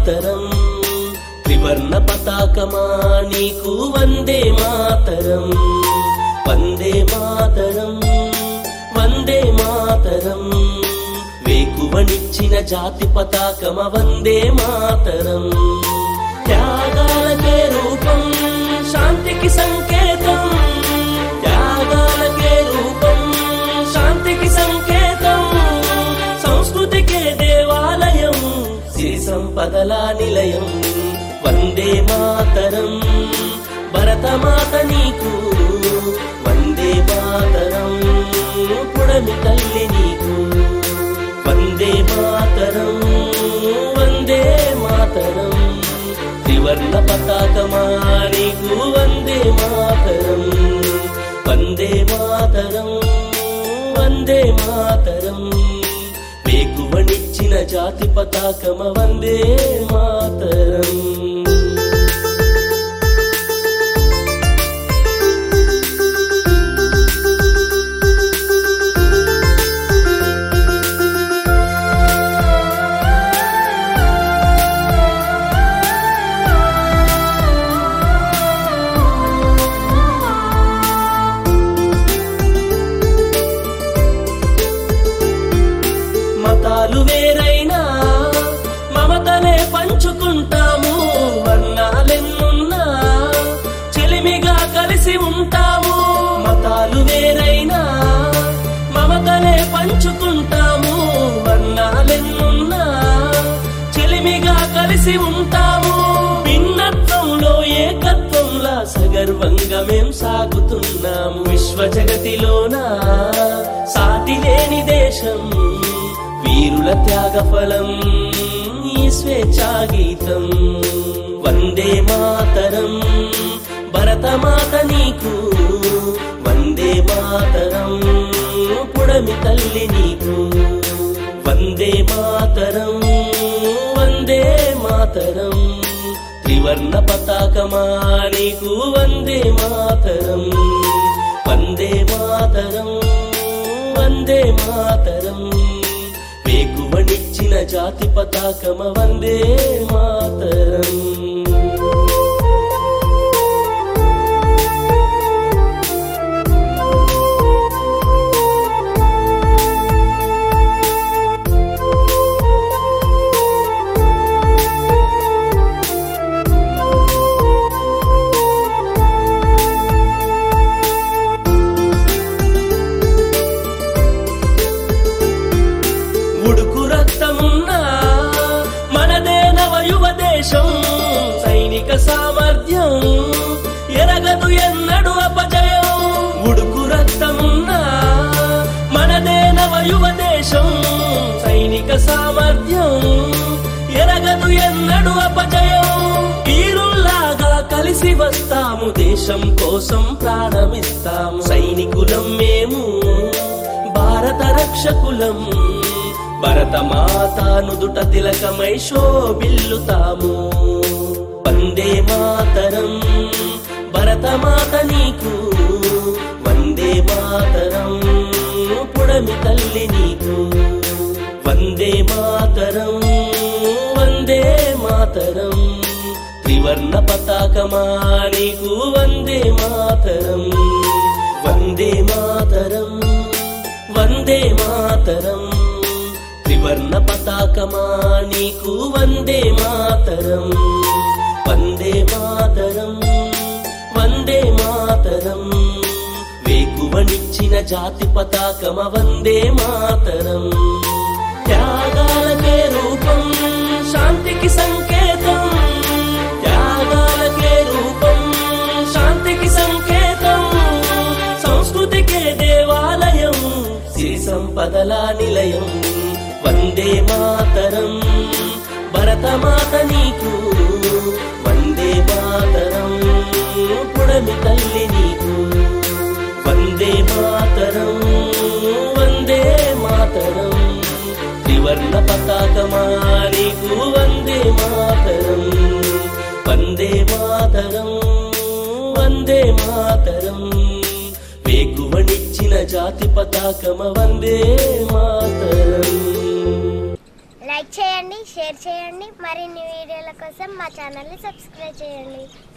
మాతరం త్రివర్ణ పతాకమా నీకు వందే మాతరం వందే మాతరం వందే మాతరం వేకువనిచ్చిన జాతి పతాకమ వందే మాతరం త్యాగాలకే రూపం శాంతికి సంకేతం త్యాగాలకే రూపం శాంతికి సంకేతం సంస్కృతికే దేవాలయం శ్రీ సంపదల నిలయం వందే మాతరం భరతమాత నీకు వందే మాతరం పుడమి తల్లి నీకు వందే మాతరం వందే మాతరం త్రివర్ణ పతాకమా నీకు వందే మాతరం వందే మాతరం వందే మాతరం వేకువనిచ్చిన జాతి పతాకమ వందే మాతరం మతాలు వేరైనా మమతనే పంచుకుంటాము వర్ణాలెన్నున్నా చెలిమిగా కలిసి ఉంటాము మతాలు వేరైనా మమతనే పంచుకుంటాము వర్ణాలెన్నున్నా చెలిమిగా కలిసి ఉంటాము భిన్నత్వంలో ఏకత్వంలా సగర్వంగా మేం సాగుతున్నాము విశ్వ జగతిలోన సాటి లేని దేశం వీరుల త్యాగ ఫలం ఈ స్వేచ్ఛా గీతం వందే మాతరం భరతమాత నీకు వందే మాతరం పుడమి తల్లి నీకు వందే మాతరం వందే మాతరం త్రివర్ణ పతాకమా నీకు వందే మాతరం వందే మాతరం వందే మాతరం వేకువనిచ్చిన జాతి పతాకమ వందే మాతరం ఉడుకు రక్తమున్నా మనదే నవయువ దేశం సైనిక సామర్థ్యం ఎరగదు ఎన్నడు అపజయం ఉడుకు రక్తమున్నా మనదే నవయువ దేశం సైనిక సామర్థ్యం ఎరగదు ఎన్నడు అపజయం వీరుల్లాగా కలిసి వస్తాము దేశం కోసం ప్రాణమిస్తాము సైనికులం మేము భారత రక్షకులం భరత మాతానుదుట తిలకమై శోభిల్లుతాము వందే మాతరం భరత మాత నీకు వందే మాతరం పుడమి తల్లి నీకు వందే మాతరం వందే మాతరం త్రివర్ణ పతాకమా నీకు వందే మాతరం వందే మాతరం వందే మాతరం త్రివర్ణ పతాకమా నీకు వందే మాతరం వందే మాతరం వందే మాతరం వేకువనిచ్చిన జాతి పతాకమ వందే మాతరం త్యాగాలకే రూపం శాంతికి సంకేతం త్యాగాలకే రూపం శాంతికి సంకేతం సంస్కృతికే దేవాలయం శ్రీ సంపదల నిలయం వందే మాతరం భరతమాత నీకు వందే మాతరం పుడమి తల్లి నీకు వందే మాతరం వందే మాతరం త్రివర్ణ పతాకమా నీకు వందే మాతరం వందే మాతరం వందే మాతరం వేకువనిచ్చిన జాతి పతాకమ వందే మాతరం లైక్ చేయండి షేర్ చేయండి మరిన్ని వీడియోల కోసం మా ఛానల్ని సబ్స్క్రైబ్ చేయండి